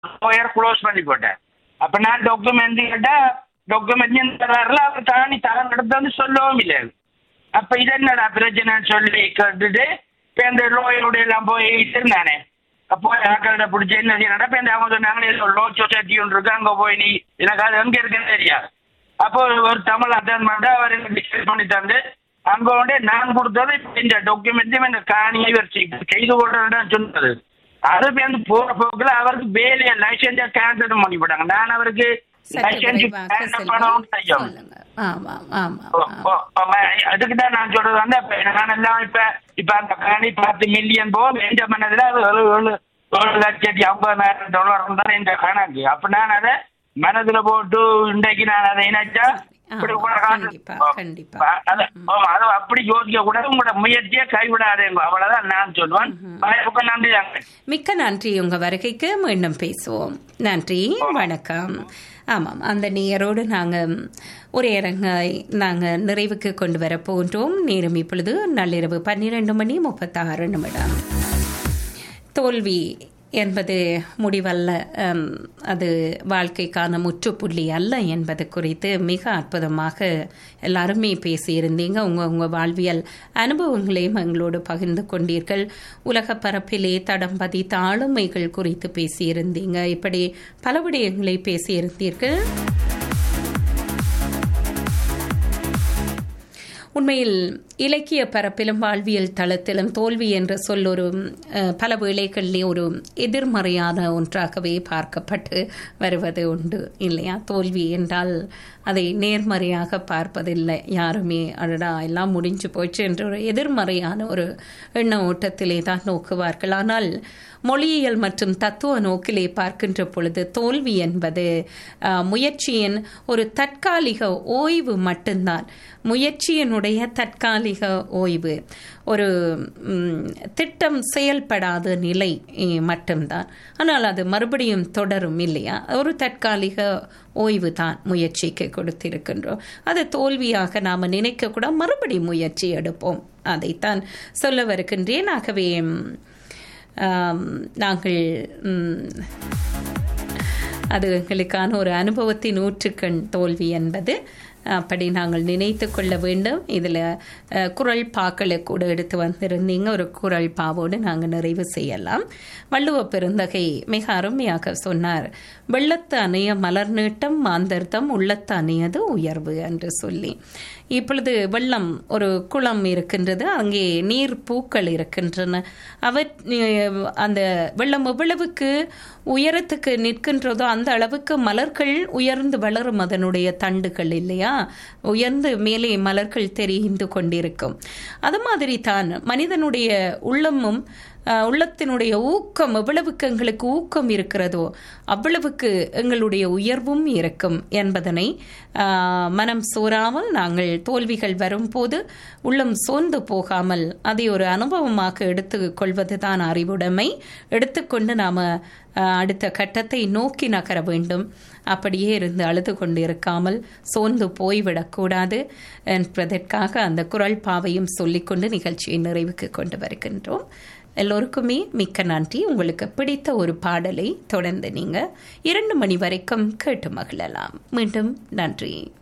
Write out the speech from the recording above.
Lower close பண்ணி போட்டேன் அப்ப நான் டாக்குமெண்ட் கேட்டா டாக்குமெண்ட் தர்றாருல அவர் தானி தரம் எடுத்து சொல்லவும் இல்லை அப்ப இது என்னடா பிரச்சனைன்னு சொல்லி கேட்டுட்டு இப்ப இந்த லோயரோட எல்லாம் போய் இருந்தானே அப்போ ஆக்கள்கிட்ட பிடிச்சி என்ன செய்யறா இப்ப இந்த அவங்க சொன்னாங்க ஏதோ லோ சொசைட்டி ஒன்று இருக்கு அங்க போய் நீ எனக்கு அது எங்க இருக்குன்னு தெரியாது அப்போ ஒரு தமிழ் அட்டன் பண்ண அவர் எனக்கு டிஸ்கஸ் பண்ணி தந்து அங்க வந்து நான் கொடுத்தது இப்ப இந்த டாக்குமெண்ட்டையும் இந்த காணியை இவர் செய்- செய்து கொள்றேன் சொன்னது அது வந்து போற போக்குல அவருக்கு வேலையை லைசன்ஸை கேன்சல் பண்ணி போட்டாங்க நான் அவருக்கு சற்று லைசன்ஸ் விரைவாக கேன்சல் பண்ணவும் செல்வோம் செய்யும் சொல்லுங்க ஆமாம் ஆமாம் ஓ, ஆமாம். ஓ, ஆமா. அதுக்கு தான் நான் சொல்றது வந்து இப்ப நான் எல்லாம் இப்ப இப்ப அந்த காணி பத்து மில்லியன் போகும் எந்த மனதுல அது ஏழு ஏழு ஏழு லட்சத்தி ஐம்பதாயிரம் டாலர் தான் இந்த கணக்கு அப்ப நான் அதை மனதுல போட்டு இன்றைக்கு நான் அதை இணைச்சா இப்படி ஆமா, கூட காசு- கண்டிப்பா, ஓ, கண்டிப்பா. அது ஓ, அது அப்படி யோசிக்க கூடாது உங்களோட முயற்சியை கைவிடாதேங்க அவ்வளவுதான் நான் சொல்லுவேன் வாய்ப்புக்கு நன்றி தாங்க மிக்க நன்றி உங்க வருகைக்கு மீண்டும் பேசுவோம் நன்றி வணக்கம் ஆமாம் அந்த நேயரோடு நாங்கள் ஒரே அரங்கை நாங்கள் நிறைவுக்கு கொண்டு வர போன்றோம் நேரம் இப்பொழுது நள்ளிரவு பன்னிரண்டு மணி முப்பத்தாறு நிமிடம் தோல்வி என்பது முடிவல்ல ஹம், அது வாழ்க்கைக்கான முற்றுப்புள்ளி அல்ல என்பது குறித்து மிக அற்புதமாக எல்லாருமே பேசியிருந்தீங்க உங்கள் உங்கள் வாழ்வியல் அனுபவங்களையும் எங்களோடு பகிர்ந்து கொண்டீர்கள் உலக பரப்பிலே தடம் பதித்த ஆளுமைகள் குறித்து பேசியிருந்தீங்க இப்படி பல விடயங்களை பேசியிருந்தீர்கள் உண்மையில் இலக்கிய பரப்பிலும் வாழ்வியல் தளத்திலும் தோல்வி என்ற சொல் ஒரு அஹ், பல வேளைகளிலே ஒரு எதிர்மறையான ஒன்றாகவே பார்க்கப்பட்டு வருவது உண்டு இல்லையா தோல்வி என்றால் அதை நேர்மறையாக பார்ப்பதில்லை யாருமே அடடா எல்லாம் முடிஞ்சு போச்சு என்ற ஒரு எதிர்மறையான ஒரு எண்ண ஓட்டத்திலே தான் நோக்குவார்கள் ஆனால் மொழியியல் மற்றும் தத்துவ நோக்கிலே பார்க்கின்ற பொழுது தோல்வி என்பது அஹ், முயற்சியின் ஒரு தற்காலிக ஓய்வு மட்டும்தான் முயற்சியினுடைய தற்காலிக ஓய்வு ஒரு ம், திட்டம் செயல்படாத நிலை eh, மட்டும்தான் ஆனால் அது மறுபடியும் தொடரும் இல்லையா ஒரு தற்காலிக ஓய்வு தான் முயற்சிக்கு கொடுத்திருக்கின்றோம் அது தோல்வியாக நாம் நினைக்கக்கூட மறுபடியும் முயற்சி எடுப்போம் அதைத்தான் சொல்ல வருகின்றேன் ஆகவே ம், ஆம், நாங்கள் ம், அது எங்களுக்கான ஒரு அனுபவத்தின் ஊற்றுக்கண் தோல்வி என்பது அப்படி நாங்கள் நினைத்து கொள்ள வேண்டும் இதில் குரல் பாக்களை கூட எடுத்து வந்திருந்தீங்க ஒரு குரல் பாவோடு நாங்கள் நிறைவு செய்யலாம் வள்ளுவ பெருந்தகை மிக அருமையாக சொன்னார் வெள்ளத்து அணைய மலர் நீட்டம் மாந்தர்த்தம் உள்ளத்து அணையது உயர்வு என்று சொல்லி இப்பொழுது வெள்ளம் ஒரு குளம் இருக்கின்றது அங்கே நீர் பூக்கள் இருக்கின்றன அவர் அந்த வெள்ளம் எவ்வளவுக்கு உயரத்துக்கு நிற்கின்றதோ அந்த அளவுக்கு மலர்கள் உயர்ந்து வளரும் அதனுடைய தண்டுகள் இல்லையா உயர்ந்து மேலே மலர்கள் தெரிந்து கொண்டிருக்கும் அது மாதிரி தான் மனிதனுடைய உள்ளமும் அஹ், உள்ளத்தினுடைய ஊக்கம் எவ்வளவுக்கு எங்களுக்கு ஊக்கம் இருக்கிறதோ அவ்வளவுக்கு எங்களுடைய உயர்வும் இருக்கும் என்பதனை அஹ், மனம் சோராமல் நாங்கள் தோல்விகள் வரும்போது உள்ளம் சோர்ந்து போகாமல் அதை ஒரு அனுபவமாக எடுத்துக் கொள்வதுதான் அறிவுடைமை எடுத்துக்கொண்டு நாம அஹ், அடுத்த கட்டத்தை நோக்கி நகர வேண்டும் அப்படியே இருந்து அழுது கொண்டு இருக்காமல் சோர்ந்து போய்விடக்கூடாது என்பதற்காக அந்த குரல் பாவையும் சொல்லிக்கொண்டு நிகழ்ச்சியை நிறைவுக்கு கொண்டு வருகின்றோம் எல்லோருக்குமே மிக்க நன்றி உங்களுக்கு பிடித்த ஒரு பாடலை தொடர்ந்து நீங்க இரண்டு மணி வரைக்கும் கேட்டு மகிழலாம் மீண்டும் நன்றி